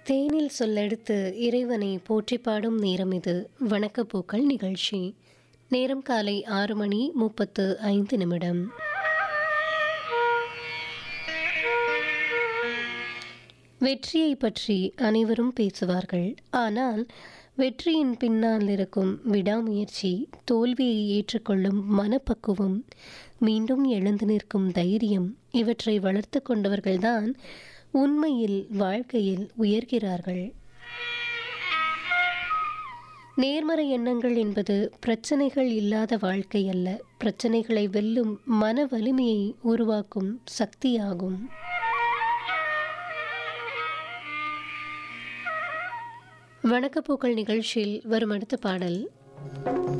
தேனில் சொல்லெடுத்து இறைவனை போற்றி பாடும் நேரம் இது வணக்கப்பூக்கள் நிகழ்ச்சி நேரம் காலை ஆறு மணி முப்பத்து ஐந்து நிமிடம் வெற்றியை பற்றி அனைவரும் பேசுவார்கள் ஆனால் வெற்றியின் பின்னால் இருக்கும் விடாமுயற்சி தோல்வியை ஏற்றுக்கொள்ளும் மனப்பக்குவம் மீண்டும் எழுந்து நிற்கும் தைரியம் இவற்றை வளர்த்து கொண்டவர்கள்தான் உண்மையில் வாழ்க்கையில் உயர்கிறார்கள் நேர்மறை எண்ணங்கள் என்பது பிரச்சனைகள் இல்லாத வாழ்க்கை அல்ல பிரச்சனைகளை வெல்லும் மன வலிமையை உருவாக்கும் சக்தியாகும் வணக்கப்பூக்கள் நிகழ்ச்சியில் வரும் அடுத்த பாடல்